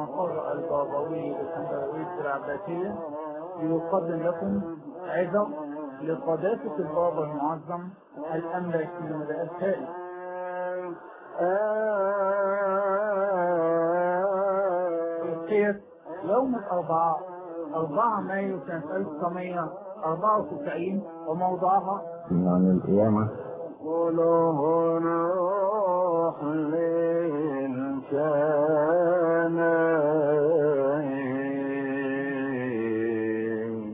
المقر البابوي للأنبوية العباسية يقدم لكم عظة لقداسة البابا المعظم الأملك من الأسهال الشيخ يوم الأربعاء 4 مايو سنة 1994 وموضوعها عن القيامة قوله روح للجنين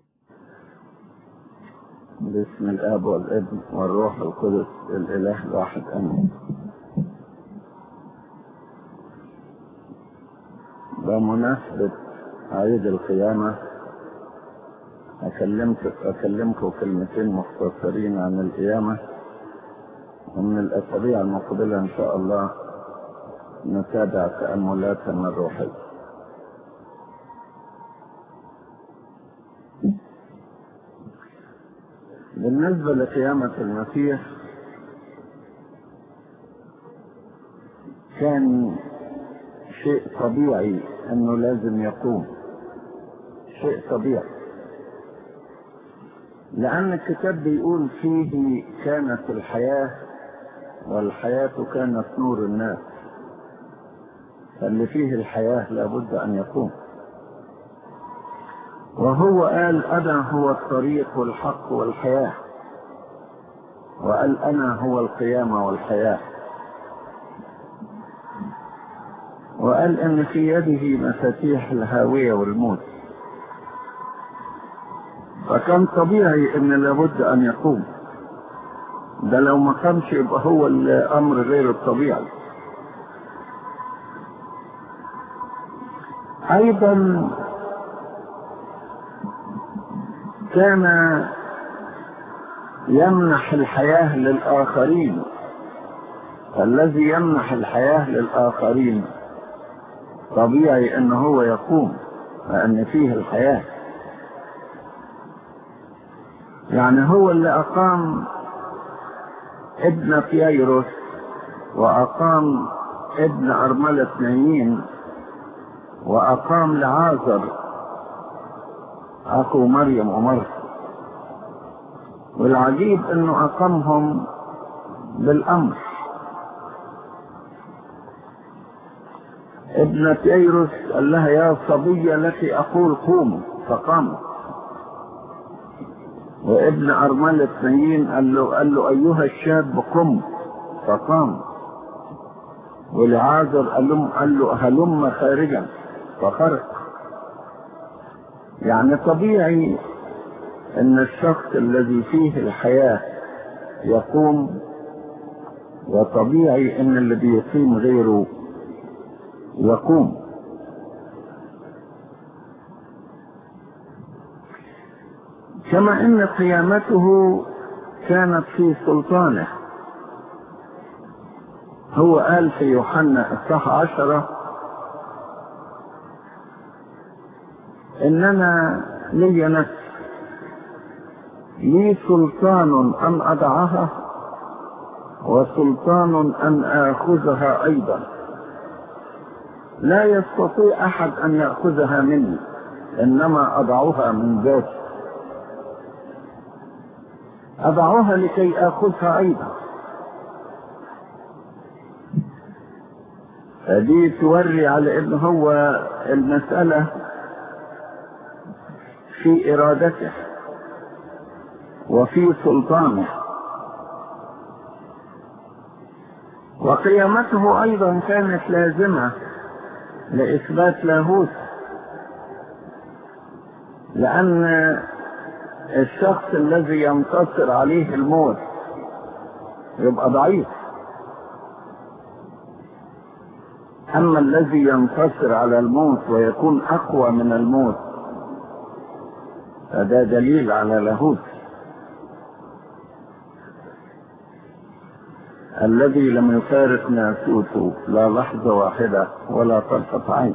باسم الاب والابن والروح القدس الاله الواحد امين بمناسبة عيد القيامة أكلمت أكلمكم كلمتين مختصرين عن القيامة ومن الأسابيع المقبلة إن شاء الله نتابع تأملاتنا الروحية بالنسبة لقيامة المسيح كان شيء طبيعي انه لازم يقوم شيء طبيعي لان الكتاب بيقول فيه كانت الحياة والحياة كانت نور الناس فاللي فيه الحياة لابد ان يقوم وهو قال انا هو الطريق والحق والحياة وقال انا هو القيامة والحياة وقال ان في يده مفاتيح الهاوية والموت فكان طبيعي ان لابد ان يقوم ده لو ما قامش يبقى هو الامر غير الطبيعي ايضا كان يمنح الحياة للآخرين فالذي يمنح الحياة للآخرين طبيعي ان هو يقوم لان فيه الحياة يعني هو اللي اقام ابن فييروس واقام ابن ارملة نايين واقام لعازر اخو مريم ومرثا والعجيب انه اقامهم بالامر ابنة ايروس قال لها يا صبية لك اقول قوم فقامت وابن ارملة نايين قال له قال له ايها الشاب قم فقام ولعازر قال له قال له هلم خارجا فخرج يعني طبيعي ان الشخص الذي فيه الحياة يقوم وطبيعي ان اللي بيقيم غيره يقوم كما ان قيامته كانت في سلطانه هو قال في يوحنا الصح عشرة اننا لي نفس لي سلطان ان اضعها وسلطان ان اخذها ايضا لا يستطيع احد ان ياخذها مني انما اضعها من ذاتي اضعها لكي اخذها ايضا فدي توري على ان هو المسألة في ارادته وفي سلطانه وقيامته ايضا كانت لازمة لاثبات لاهوت لان الشخص الذي ينتصر عليه الموت يبقى ضعيف اما الذي ينتصر على الموت ويكون اقوى من الموت فده دليل على لاهوت الذي لم يفارق ناسوته لا لحظة واحدة ولا طرفة عين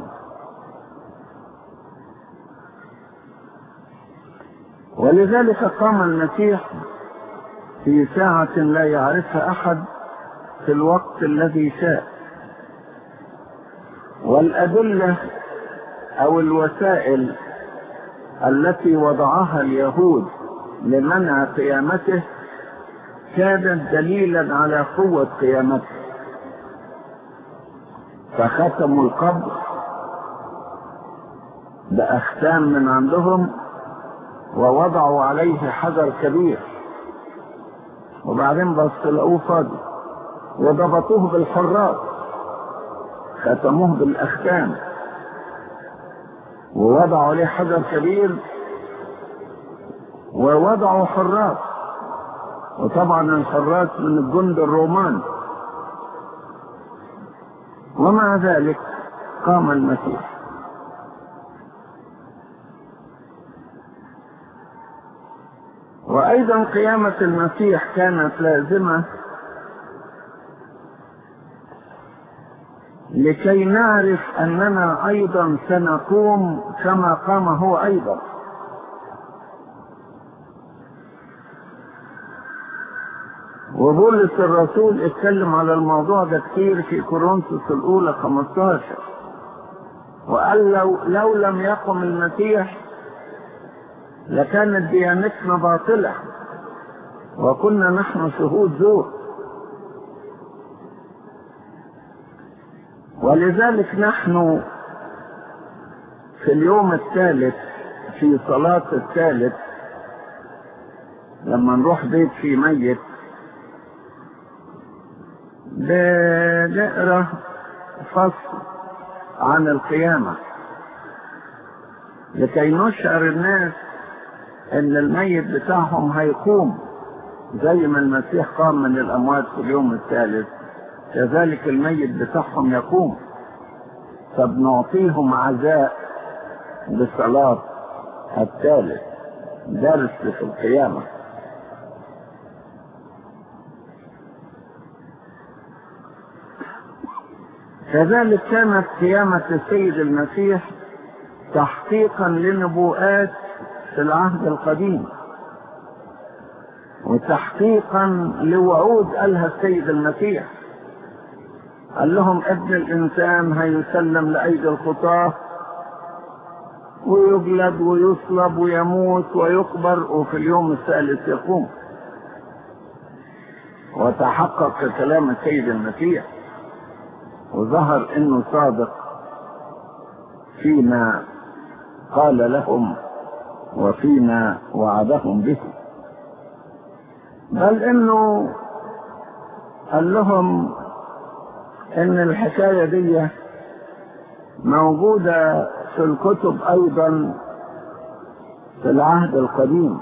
ولذلك قام المسيح في ساعة لا يعرفها أحد في الوقت الذي شاء والأدلة أو الوسائل التي وضعها اليهود لمنع قيامته كانت دليلا على قوة قيامته فختموا القبر بأختام من عندهم ووضعوا عليه حجر كبير وبعدين بس لقوه فاضي وضبطوه بالحراس ختموه بالأختام ووضعوا عليه حجر كبير ووضعوا حراس وطبعا الحراس من الجند الروماني ومع ذلك قام المسيح وايضا قيامه المسيح كانت لازمه لكي نعرف اننا ايضا سنقوم كما قام هو ايضا وبولس الرسول اتكلم على الموضوع ده كتير في كورنثوس الاولى 15 وقال لو لو لم يقم المسيح لكانت ديانتنا باطله وكنا نحن شهود زور ولذلك نحن في اليوم الثالث في صلاة الثالث لما نروح بيت فيه ميت بنقرا فصل عن القيامة لكي نشعر الناس ان الميت بتاعهم هيقوم زي ما المسيح قام من الاموات في اليوم الثالث كذلك الميت بتاعهم يقوم فبنعطيهم عزاء بصلاة الثالث درس في القيامة كذلك كانت قيامة السيد المسيح تحقيقا لنبوءات في العهد القديم وتحقيقا لوعود قالها السيد المسيح قال لهم ابن الانسان هيسلم لايدي الخطاه ويجلد ويصلب ويموت ويقبر وفي اليوم الثالث يقوم وتحقق كلام السيد المسيح وظهر انه صادق فيما قال لهم وفيما وعدهم به بل انه قال لهم ان الحكايه دي موجوده في الكتب ايضا في العهد القديم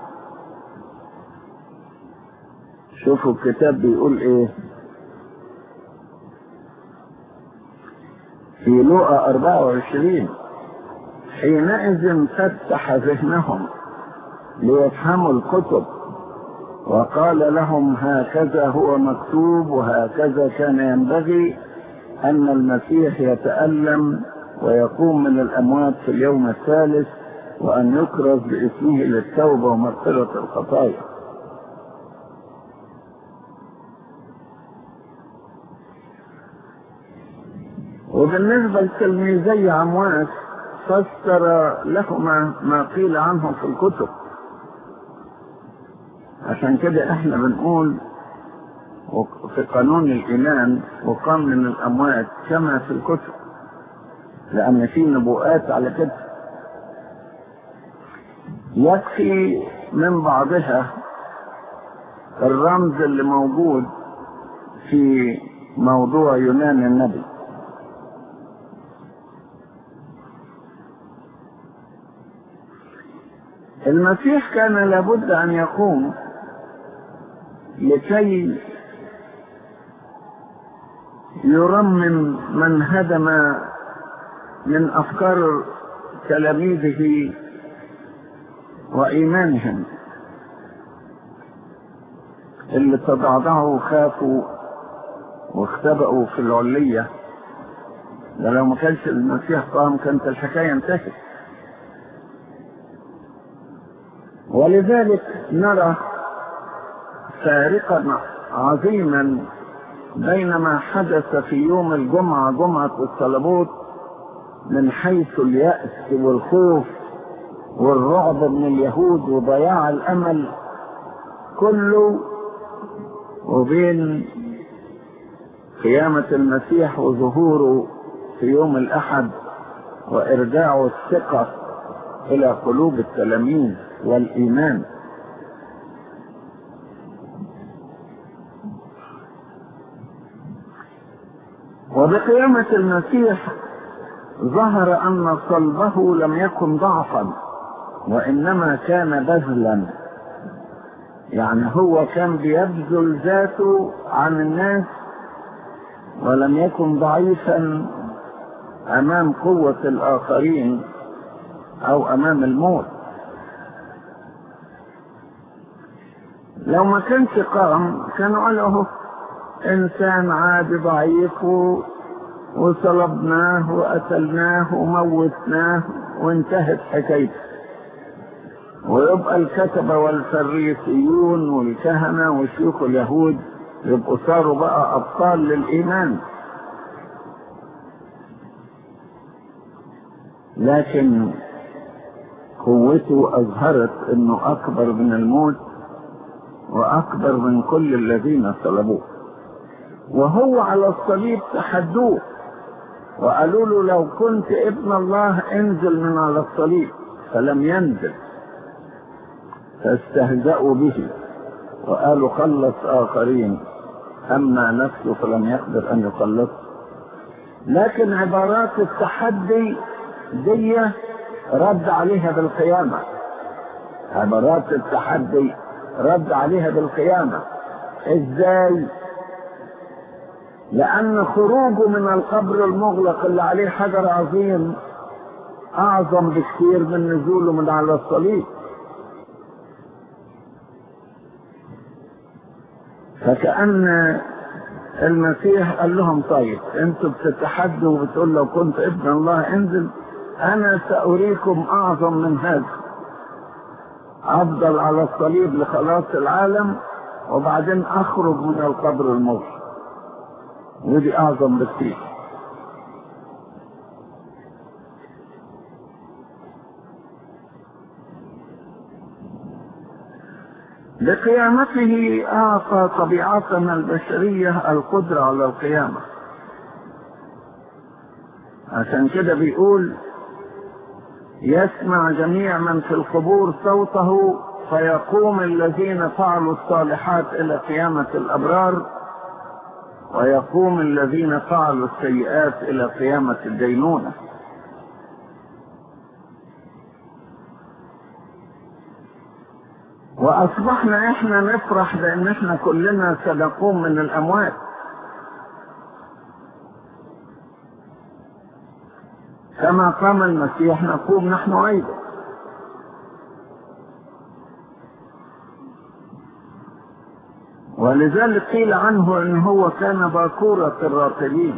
شوفوا الكتاب بيقول ايه في لوقا 24 حينئذ فتح ذهنهم ليفهموا الكتب وقال لهم هكذا هو مكتوب وهكذا كان ينبغي أن المسيح يتألم ويقوم من الأموات في اليوم الثالث وأن يكرز باسمه للتوبة ومغفرة الخطايا وبالنسبة لتلميذي عمواس فسر لهما ما قيل عنهم في الكتب عشان كده احنا بنقول في قانون الإيمان وقام من الأموات كما في الكتب لأن في نبوءات على كده يكفي من بعضها الرمز اللي موجود في موضوع يونان النبي المسيح كان لابد أن يقوم لكي يرمم من هدم من افكار تلاميذه وايمانهم اللي تضعضعوا وخافوا واختبأوا في العلية ده لو ما كانش المسيح قام كانت الحكاية انتهت ولذلك نرى فارقا عظيما بين ما حدث في يوم الجمعة جمعة الصلبوت من حيث اليأس والخوف والرعب من اليهود وضياع الأمل كله وبين قيامة المسيح وظهوره في يوم الأحد وإرجاع الثقة إلى قلوب التلاميذ والإيمان وبقيامة المسيح ظهر أن صلبه لم يكن ضعفا وإنما كان بذلا يعني هو كان بيبذل ذاته عن الناس ولم يكن ضعيفا امام قوة الاخرين او امام الموت لو ما كانش قام كانوا قالوا انسان عادي ضعيف وصلبناه وقتلناه وموتناه وانتهت حكايته ويبقى الكتبة والفريسيون والكهنة وشيوخ اليهود يبقوا صاروا بقى أبطال للإيمان لكن قوته أظهرت أنه أكبر من الموت وأكبر من كل الذين طلبوه وهو على الصليب تحدوه وقالوا له لو كنت ابن الله انزل من على الصليب فلم ينزل فاستهزأوا به وقالوا خلص آخرين أما نفسه فلم يقدر أن يخلص لكن عبارات التحدي دي رد عليها بالقيامة عبارات التحدي رد عليها بالقيامة ازاي لأن خروجه من القبر المغلق اللي عليه حجر عظيم أعظم بكثير من نزوله من على الصليب فكأن المسيح قال لهم طيب انتوا بتتحدوا وبتقول لو كنت ابن الله انزل انا ساريكم اعظم من هذا افضل على الصليب لخلاص العالم وبعدين اخرج من القبر الموت ودي اعظم بكثير بقيامته أعطى طبيعتنا البشرية القدرة على القيامة عشان كده بيقول يسمع جميع من في القبور صوته فيقوم الذين فعلوا الصالحات إلى قيامة الأبرار ويقوم الذين فعلوا السيئات إلى قيامة الدينونة واصبحنا احنا نفرح بان احنا كلنا سنقوم من الاموات كما قام المسيح نقوم نحن ايضا ولذلك قيل عنه ان هو كان باكورة الراقدين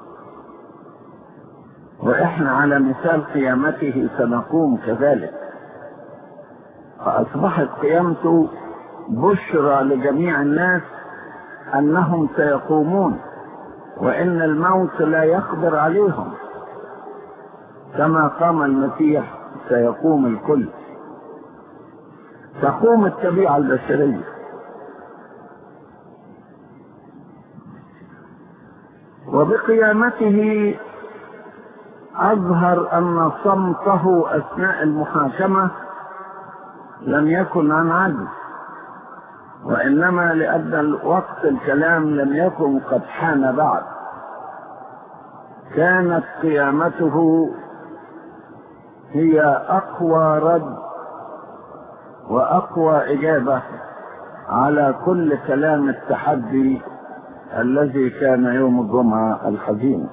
واحنا على مثال قيامته سنقوم كذلك فأصبحت قيامته بشرى لجميع الناس أنهم سيقومون وإن الموت لا يقدر عليهم كما قام المسيح سيقوم الكل تقوم الطبيعة البشرية وبقيامته أظهر أن صمته أثناء المحاكمة لم يكن عن عجز وإنما لأن وقت الكلام لم يكن قد حان بعد كانت قيامته هي أقوى رد وأقوى إجابة على كل كلام التحدي الذي كان يوم الجمعة الحزين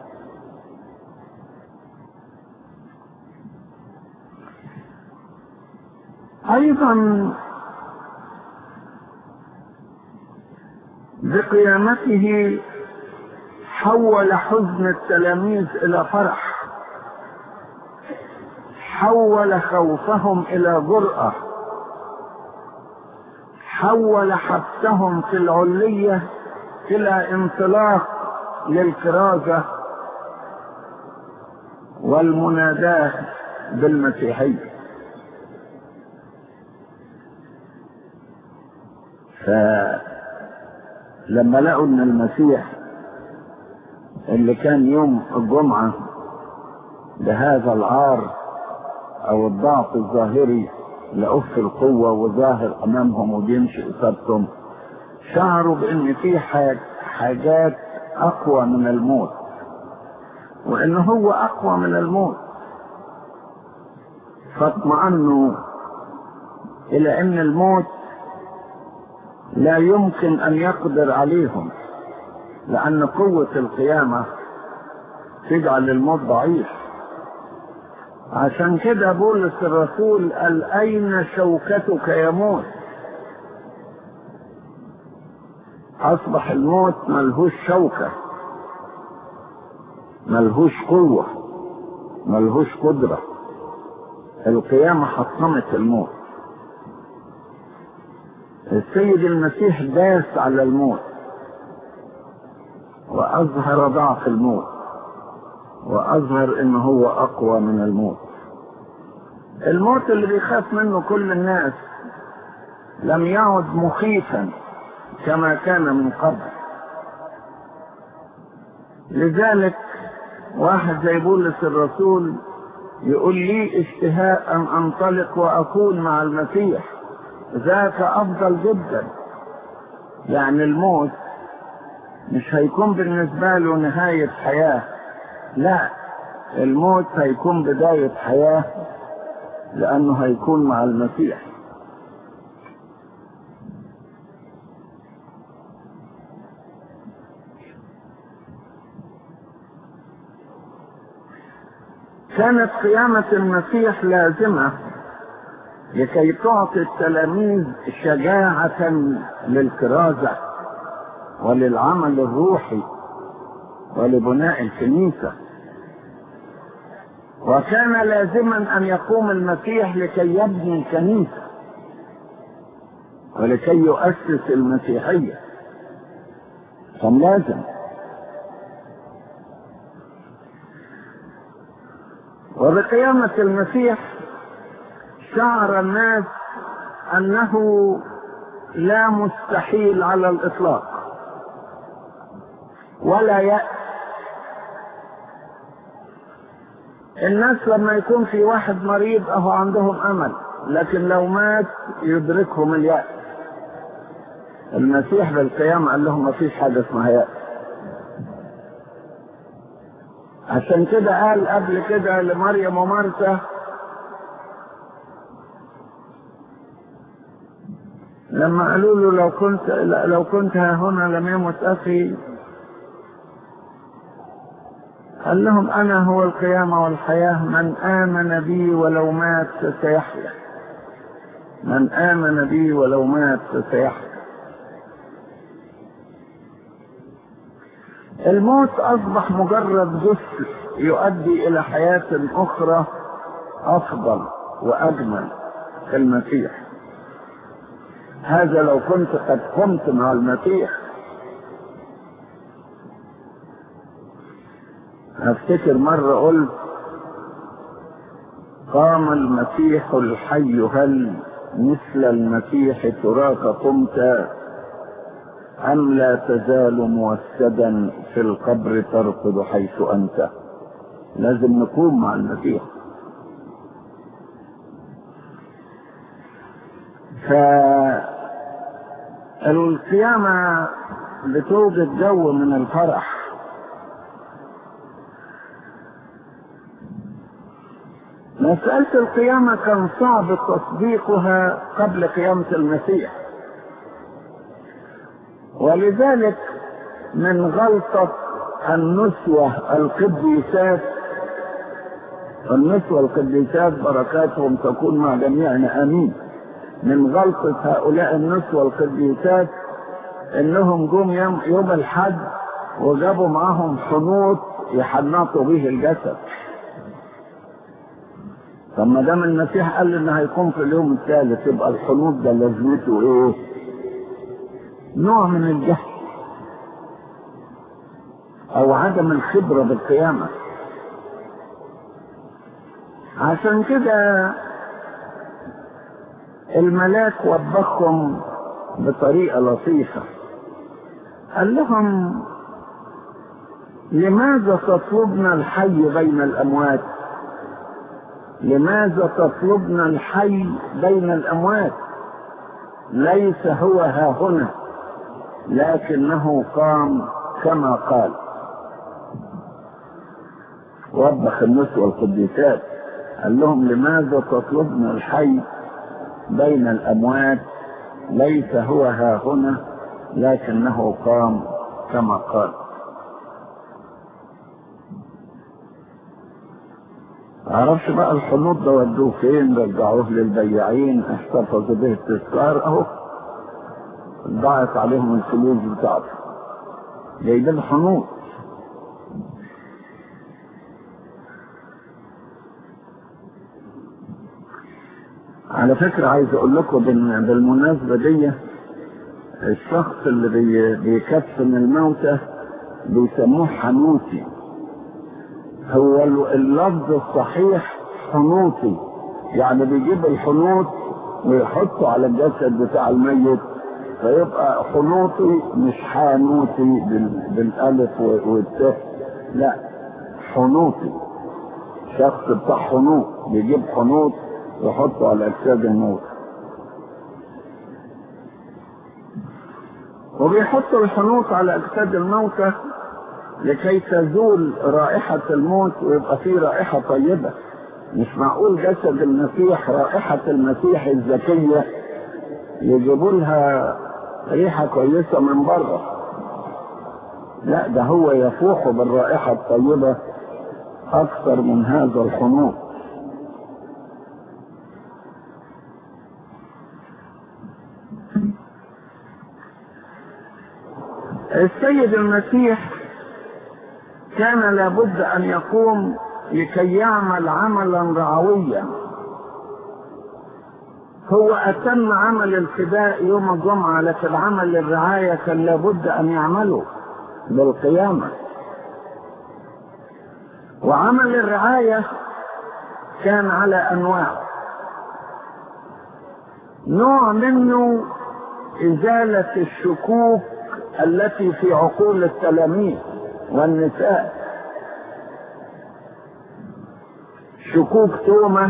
ايضا بقيامته حول حزن التلاميذ الى فرح حول خوفهم الى جرأة حول حبسهم في العلية الى انطلاق للكرازة والمناداة بالمسيحية فلما لقوا ان المسيح اللي كان يوم الجمعة بهذا العار او الضعف الظاهري لقوه في القوة وظاهر امامهم وبيمشي قصادهم شعروا بان في حاجات اقوى من الموت وان هو اقوى من الموت فاطمأنوا الى ان الموت لا يمكن ان يقدر عليهم لان قوة القيامة تجعل الموت ضعيف عشان كده بولس الرسول قال اين شوكتك يا موت اصبح الموت ملهوش شوكة ملهوش قوة ملهوش قدرة القيامة حطمت الموت السيد المسيح داس على الموت واظهر ضعف الموت واظهر ان هو اقوى من الموت الموت اللي بيخاف منه كل الناس لم يعد مخيفا كما كان من قبل لذلك واحد زي بولس الرسول يقول لي اشتهاء ان انطلق واكون مع المسيح ذاك افضل جدا يعني الموت مش هيكون بالنسبة له نهاية حياة لا الموت هيكون بداية حياة لأنه هيكون مع المسيح كانت قيامة المسيح لازمة لكي تعطي التلاميذ شجاعة للكرازة وللعمل الروحي ولبناء الكنيسة وكان لازما أن يقوم المسيح لكي يبني الكنيسة ولكي يؤسس المسيحية كان لازم وبقيامة المسيح شعر الناس أنه لا مستحيل على الإطلاق ولا يأس الناس لما يكون في واحد مريض اهو عندهم امل لكن لو مات يدركهم اليأس المسيح بالقيامة قال لهم ما فيش حاجة اسمها يأس عشان كده قال قبل كده لمريم ومرثا لما قالوا له لو كنت لو كنت ها هنا لم يمت اخي قال لهم انا هو القيامة والحياة من امن بي ولو مات فسيحيا من امن بي ولو مات فسيحيا الموت اصبح مجرد جسر يؤدي الى حياة اخرى افضل واجمل في المسيح هذا لو كنت قد قمت مع المسيح افتكر مرة قلت قام المسيح الحي هل مثل المسيح تراك قمت أم لا تزال موسدا في القبر ترقد حيث أنت لازم نقوم مع المسيح فالقيامة بتوجد جو من الفرح مسألة القيامة كان صعب تصديقها قبل قيامة المسيح ولذلك من غلطة النسوة القديسات النسوة القديسات بركاتهم تكون مع جميعنا امين من غلطة هؤلاء النسوة القديسات انهم جم يوم, يوم الحد وجابوا معاهم حنوط يحنطوا به الجسد طب ما دام المسيح قال ان هيكون في اليوم الثالث يبقى الحنوط ده لازمته ايه؟ نوع من الجهل او عدم الخبره بالقيامه عشان كده الملاك وبخهم بطريقة لطيفة قال لهم لماذا تطلبنا الحي بين الأموات لماذا تطلبنا الحي بين الأموات ليس هو ها هنا لكنه قام كما قال وبخ النسوة القديسات قال لهم لماذا تطلبنا الحي بين الأموات ليس هو ها هنا لكنه قام كما قال معرفش بقى الحنوط ده ودوه فين رجعوه للبياعين احتفظوا به التذكار اهو ضاعت عليهم الفلوس بتاعته جايبين حنوط على فكرة عايز اقول لكم بالمناسبة دي الشخص اللي بي بيكفن الموتى بيسموه حنوتي هو اللفظ الصحيح حنوطي يعني بيجيب الحنوط ويحطه على الجسد بتاع الميت فيبقى حنوطي مش حانوتي بالالف والتاء لا حنوطي شخص بتاع حنوط بيجيب حنوط ويحطه على اجساد الموت وبيحط الحنوط على اجساد الموتى لكي تزول رائحة الموت ويبقى فيه رائحة طيبة مش معقول جسد المسيح رائحة المسيح الذكية يجيبوا لها ريحة كويسة من بره لا ده هو يفوح بالرائحة الطيبة أكثر من هذا الحنوط السيد المسيح كان لابد ان يقوم لكي يعمل عملا رعويا هو اتم عمل الفداء يوم الجمعه لكن عمل الرعايه كان لابد ان يعمله بالقيامه وعمل الرعايه كان على انواع نوع منه ازاله الشكوك التي في عقول التلاميذ والنساء شكوك تومة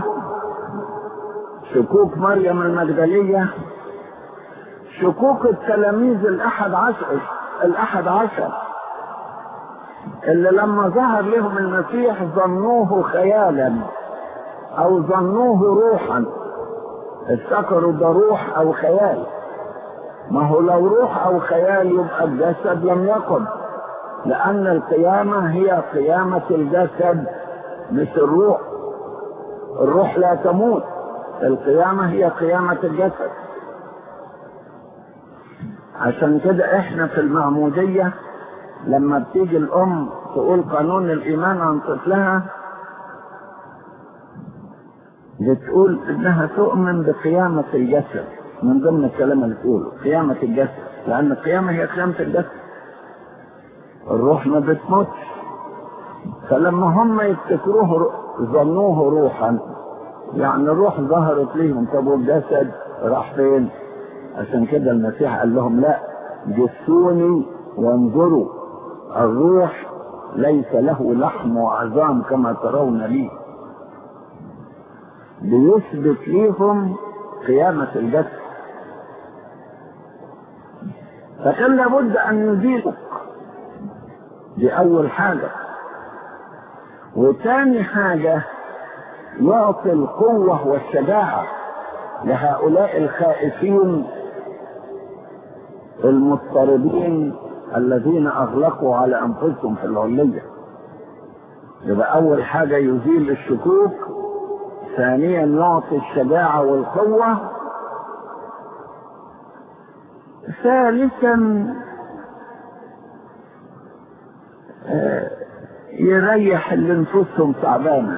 شكوك مريم المجدلية شكوك التلاميذ الأحد عشر الأحد عشر اللي لما ظهر لهم المسيح ظنوه خيالا أو ظنوه روحا افتكروا ده روح أو خيال ما هو لو روح أو خيال يبقى الجسد لم يقم لأن القيامة هي قيامة الجسد مش الروح الروح لا تموت القيامة هي قيامة الجسد عشان كده احنا في المعمودية لما بتيجي الأم تقول قانون الإيمان عن طفلها بتقول إنها تؤمن بقيامة الجسد من ضمن الكلام اللي تقوله قيامة الجسد لأن القيامة هي قيامة الجسد الروح ما بتموتش فلما هم يفتكروه ظنوه روحا يعني الروح ظهرت ليهم طب والجسد راح فين عشان كده المسيح قال لهم لا جسوني وانظروا الروح ليس له لحم وعظام كما ترون لي ليثبت ليهم قيامة الجسد فكان لابد أن يزيلك دي أول حاجة وتاني حاجة يعطي القوة والشجاعة لهؤلاء الخائفين المضطربين الذين أغلقوا على أنفسهم في العلية يبقى أول حاجة يزيل الشكوك ثانيا يعطي الشجاعة والقوة ثالثا يريح اللي نفوسهم تعبانة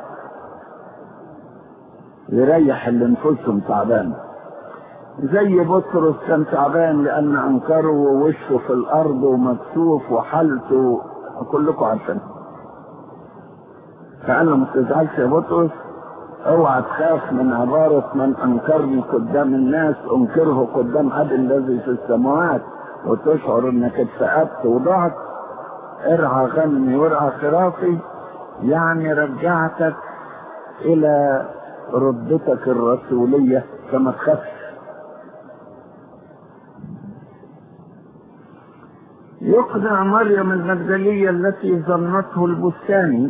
يريح اللي نفوسهم تعبانة زي بطرس كان تعبان لأن أنكره ووشه في الأرض ومكسوف وحالته كلكم عارفين فأنا ما تزعلش يا بطرس اوعى تخاف من عبارة من انكرني قدام الناس انكره قدام اب الذي في السماوات وتشعر انك اتفقدت وضعت ارعى غنمي وارعى خرافي يعني رجعتك الى رتبتك الرسولية فما تخافش يقنع مريم المجدلية التي ظنته البستاني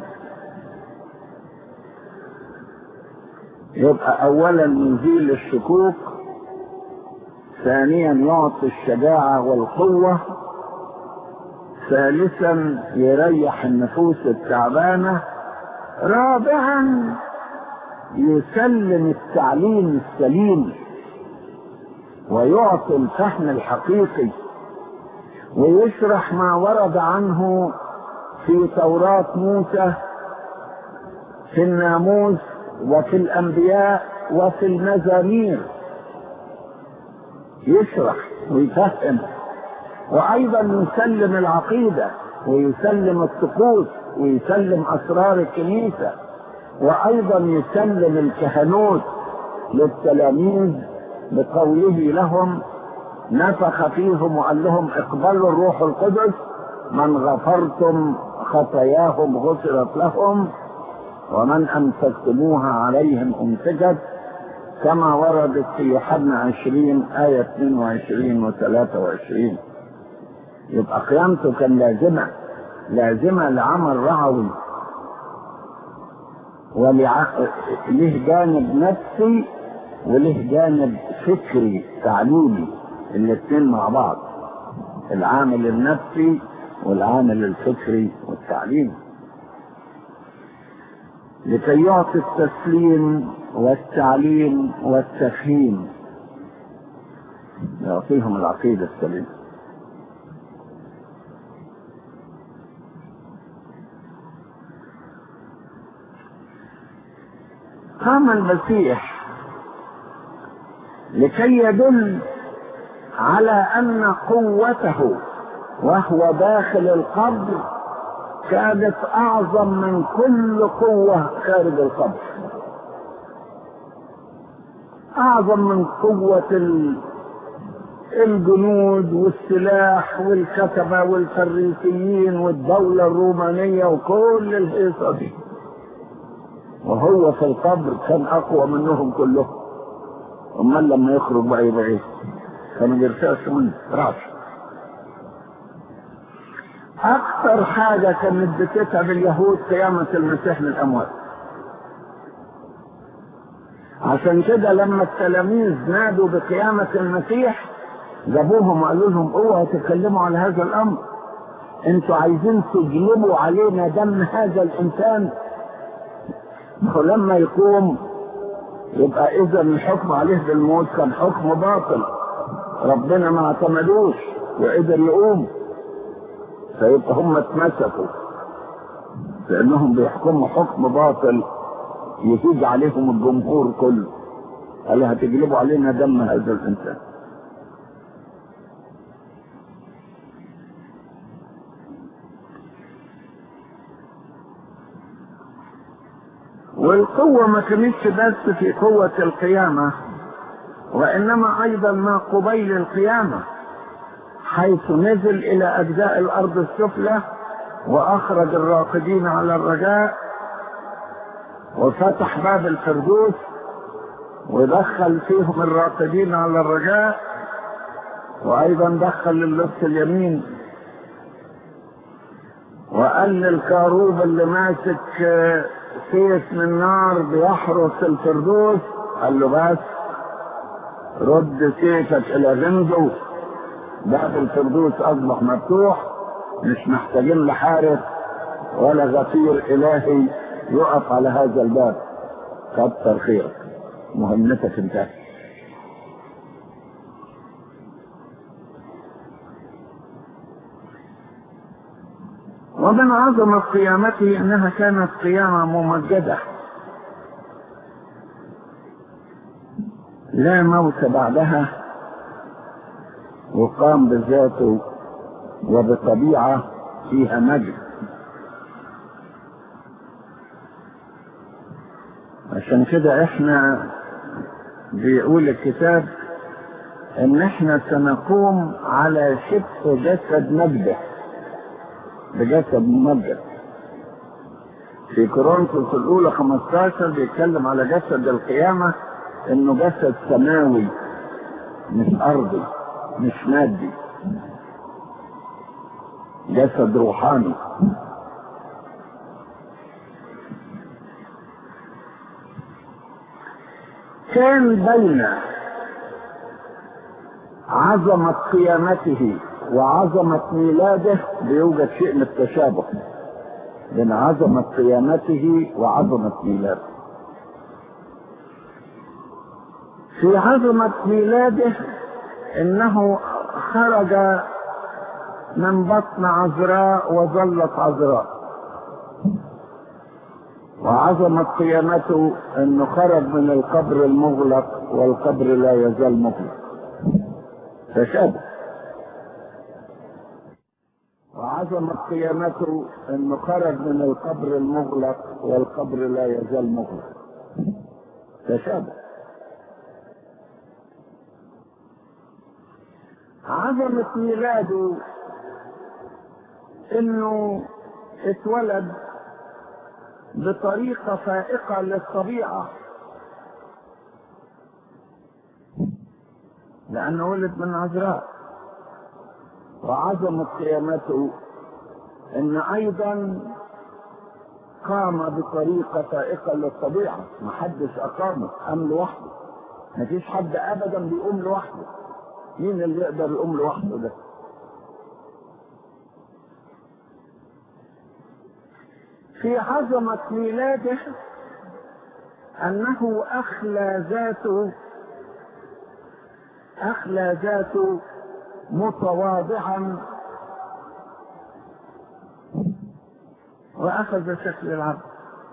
يبقى اولا يزيل الشكوك ثانيا يعطي الشجاعة والقوة ثالثا يريح النفوس التعبانة رابعا يسلم التعليم السليم ويعطي الفهم الحقيقي ويشرح ما ورد عنه في توراة موسى في الناموس وفي الأنبياء وفي المزامير يشرح ويفهم وأيضا يسلم العقيدة ويسلم الطقوس ويسلم أسرار الكنيسة وأيضا يسلم الكهنوت للتلاميذ بقوله لهم نفخ فيهم وقال لهم اقبلوا الروح القدس من غفرتم خطاياهم غفرت لهم ومن امسكتموها عليهم امسكت كما وردت في يوحنا 20 آية 22 و 23 يبقى قيامته كان لازمة لازمة لعمل رعوي ولع... له جانب نفسي وله جانب فكري تعليمي الاثنين مع بعض العامل النفسي والعامل الفكري والتعليمي لكي يعطي التسليم والتعليم والتفهيم يعطيهم العقيدة السليمة قام المسيح لكي يدل على ان قوته وهو داخل القبر كانت اعظم من كل قوه خارج القبر اعظم من قوه الجنود والسلاح والكتبه والفريسيين والدوله الرومانيه وكل الهيصه دي وهو في القبر كان اقوى منهم كلهم امال لما يخرج بقى يبقى ايه كانوا بيرتعشوا منه رعش اكثر حاجه كانت بتتعب اليهود قيامه المسيح من الاموات عشان كده لما التلاميذ نادوا بقيامه المسيح جابوهم وقالوا لهم اوعوا تتكلموا على هذا الامر انتوا عايزين تجلبوا علينا دم هذا الانسان ولما يقوم يبقى اذا الحكم عليه بالموت كان حكم باطل ربنا ما اعتمدوش وقدر يقوم فيبقى هم اتمسكوا لانهم بيحكموا حكم باطل يهيج عليهم الجمهور كله قال هتجلبوا علينا دم هذا الانسان والقوة ما كانتش بس في قوة القيامة وإنما أيضا ما قبيل القيامة حيث نزل إلى أجزاء الأرض السفلى وأخرج الراقدين على الرجاء وفتح باب الفردوس ودخل فيهم الراقدين على الرجاء وأيضا دخل اللص اليمين وقال للكاروب اللي ماسك سيف من نار بيحرس الفردوس قال له بس رد سيفك الى غمده باب الفردوس اصبح مفتوح مش محتاجين لحارس ولا غفير الهي يقف على هذا الباب كتر خيرك مهمتك انتهت ومن عظمة قيامته انها كانت قيامة ممجدة لا موت بعدها وقام بذاته وبطبيعة فيها مجد عشان كده احنا بيقول الكتاب ان احنا سنقوم على شبه جسد مجده بجسد مجد في كورنثوس الاولى 15 بيتكلم على جسد القيامه انه جسد سماوي مش ارضي مش مادي جسد روحاني كان بين عظمة قيامته وعظمة ميلاده بيوجد شيء من التشابه بين عظمة قيامته وعظمة ميلاده في عظمة ميلاده انه خرج من بطن عذراء وظلت عذراء وعظمة قيامته انه خرج من القبر المغلق والقبر لا يزال مغلق تشابه وعظمة قيامته انه خرج من القبر المغلق والقبر لا يزال مغلق تشابه عظمة ميلاده انه اتولد بطريقة فائقة للطبيعة لأنه ولد من عذراء وعظمة قيامته ان ايضا قام بطريقة فائقة للطبيعة محدش اقامه قام لوحده مفيش حد ابدا بيقوم لوحده مين اللي يقدر يقوم لوحده ده في عظمة ميلاده انه اخلى ذاته اخلى ذاته متواضعا واخذ شكل العبد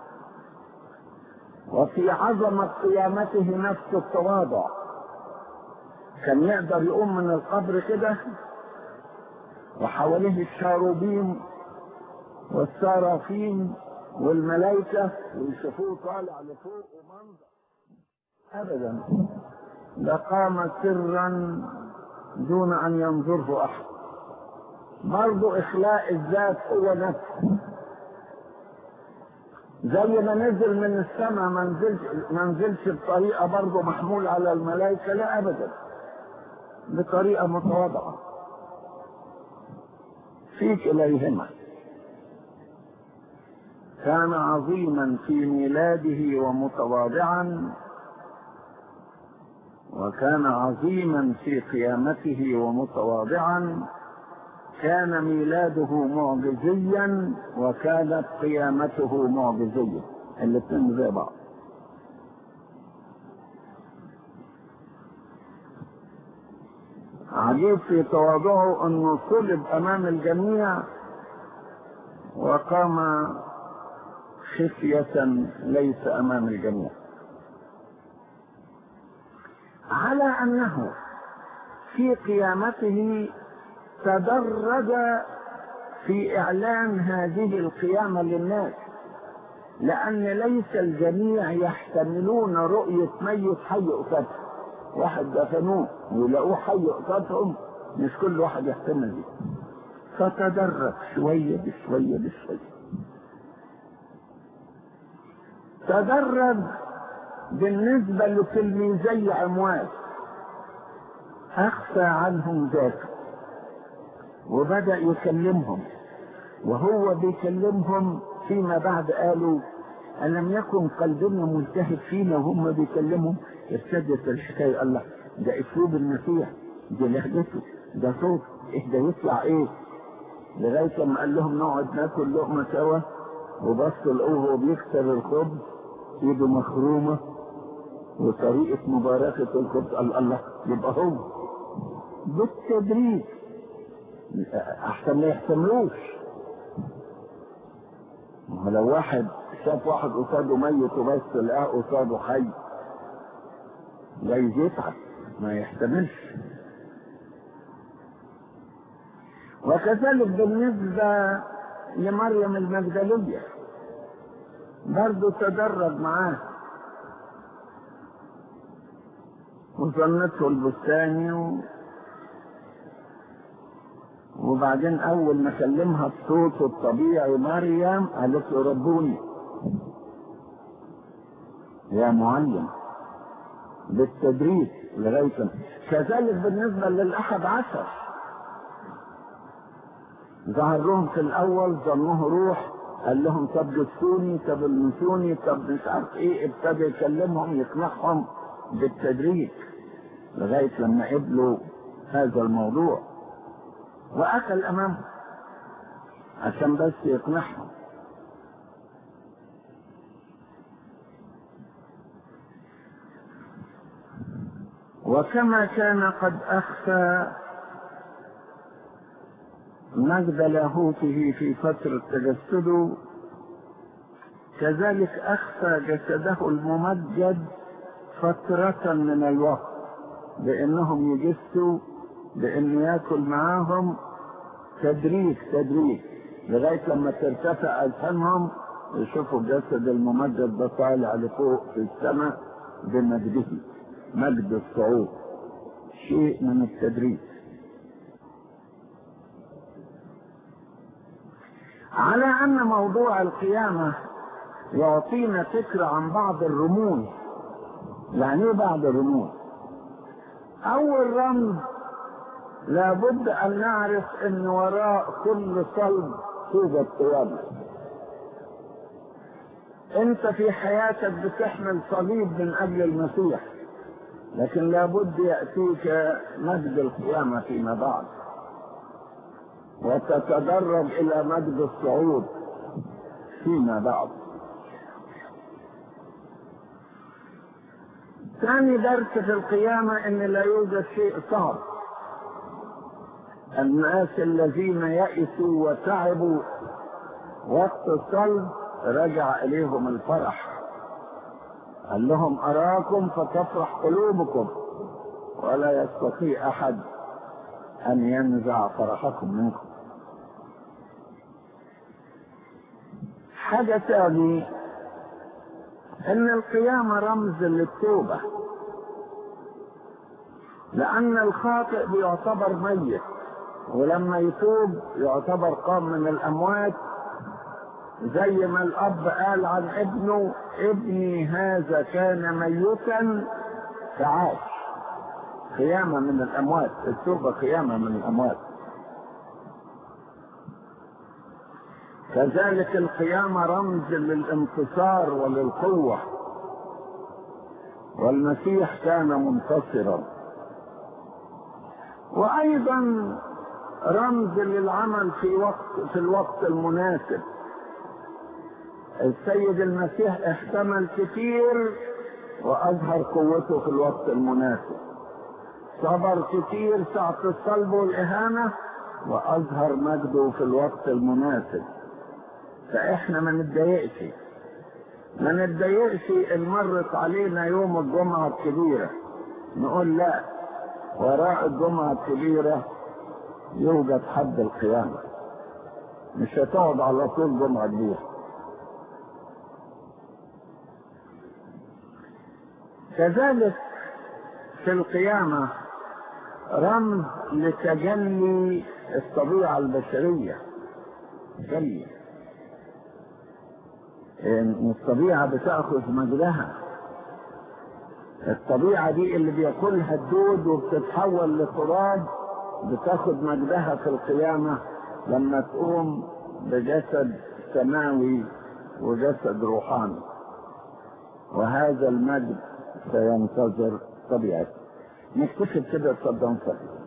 وفي عظمة قيامته نفس التواضع كان يقدر يقوم من القبر كده وحواليه الشاروبيم والسرافيم والملائكة ويشوفوه طالع لفوق ومنظر أبدا ده قام سرا دون أن ينظره أحد برضو إخلاء الذات هو نفسه زي ما نزل من السماء ما نزلش ما نزلش بطريقه برضه محمول على الملائكه لا ابدا بطريقه متواضعه في كليهما كان عظيما في ميلاده ومتواضعا وكان عظيما في قيامته ومتواضعا كان ميلاده معجزيا وكانت قيامته معجزية الاثنين زي بعض عجيب في تواضعه انه صلب امام الجميع وقام خفية ليس امام الجميع على انه في قيامته تدرج في اعلان هذه القيامة للناس لان ليس الجميع يحتملون رؤية ميت حي قصادهم واحد دفنوه ويلاقوه حي قصادهم مش كل واحد يحتمل دي فتدرج شوية بشوية بشوية تدرج بالنسبة لتلميذي عمواس أخفى عنهم ذاك وبدأ يكلمهم وهو بيكلمهم فيما بعد قالوا ألم يكن قلبنا ملتهب فينا وهم بيكلمهم ابتدت الحكاية الله ده أسلوب المسيح دي لهجته ده صوت إيه ده يطلع إيه لغاية ما قال لهم نقعد ناكل لقمة سوا وبصوا لقوه وهو بيكسر الخبز ايده مخرومة وطريقة مباركة الخبز قال الله يبقى هو بالتدريج احسن ما يحتملوش ما لو واحد شاف واحد قصاده ميت وبس لقاه قصاده حي جايز يتعب ما يحتملش وكذلك بالنسبة لمريم المجدلية برضه تدرج معاه وظنته البستاني و... وبعدين أول ما كلمها بصوته الطبيعي مريم قالت له ربوني يا معلم بالتدريج لغاية كذلك بالنسبة للأحد عشر ظهر لهم في الأول ظنوه روح قال لهم طب جسوني طب المسوني طب مش عارف ايه ابتدى يكلمهم يقنعهم بالتدريج لغاية لما قبلوا هذا الموضوع وأكل أمامهم عشان بس يقنعهم وكما كان قد أخفى مجد لاهوته في فترة تجسده كذلك أخفى جسده الممجد فترة من الوقت بأنهم يجسوا بأن ياكل معاهم تدريج تدريج لغاية لما ترتفع أذهانهم يشوفوا الجسد الممجد ده طالع لفوق في السماء بمجده مجد الصعود شيء من التدريج على أن موضوع القيامة يعطينا فكرة عن بعض الرموز يعني ايه بعض الرموز أول رمز لابد أن نعرف أن وراء كل صلب توجد قيامة أنت في حياتك بتحمل صليب من أجل المسيح لكن لابد يأتيك مجد القيامة فيما بعد وتتدرج إلى مجد الصعود فيما بعد ثاني درس في القيامة ان لا يوجد شيء صعب الناس الذين يئسوا وتعبوا وقت الصلب رجع اليهم الفرح قال لهم اراكم فتفرح قلوبكم ولا يستطيع احد ان ينزع فرحكم منكم حاجة ثانية ان القيامة رمز للتوبة لان الخاطئ بيعتبر ميت ولما يتوب يعتبر قام من الاموات زي ما الاب قال عن ابنه ابني هذا كان ميتا فعاش قيامة من الاموات التوبة قيامة من الاموات كذلك القيامة رمز للانتصار وللقوة والمسيح كان منتصرا وايضا رمز للعمل في وقت في الوقت المناسب السيد المسيح احتمل كتير واظهر قوته في الوقت المناسب صبر كتير ساعة الصلب والإهانة وأظهر مجده في الوقت المناسب فإحنا ما نتضايقش ما نتضايقش إن مرت علينا يوم الجمعة الكبيرة نقول لا وراء الجمعة الكبيرة يوجد حد القيامة مش هتقعد على طول جمعة كبيرة كذلك في القيامة رمز لتجلي الطبيعة البشرية تجلي إن الطبيعة بتأخذ مجدها الطبيعة دي اللي بياكلها الدود وبتتحول لتراب بتاخد مجدها في القيامة لما تقوم بجسد سماوي وجسد روحاني وهذا المجد سينتظر طبيعته نكتشف كده تصدق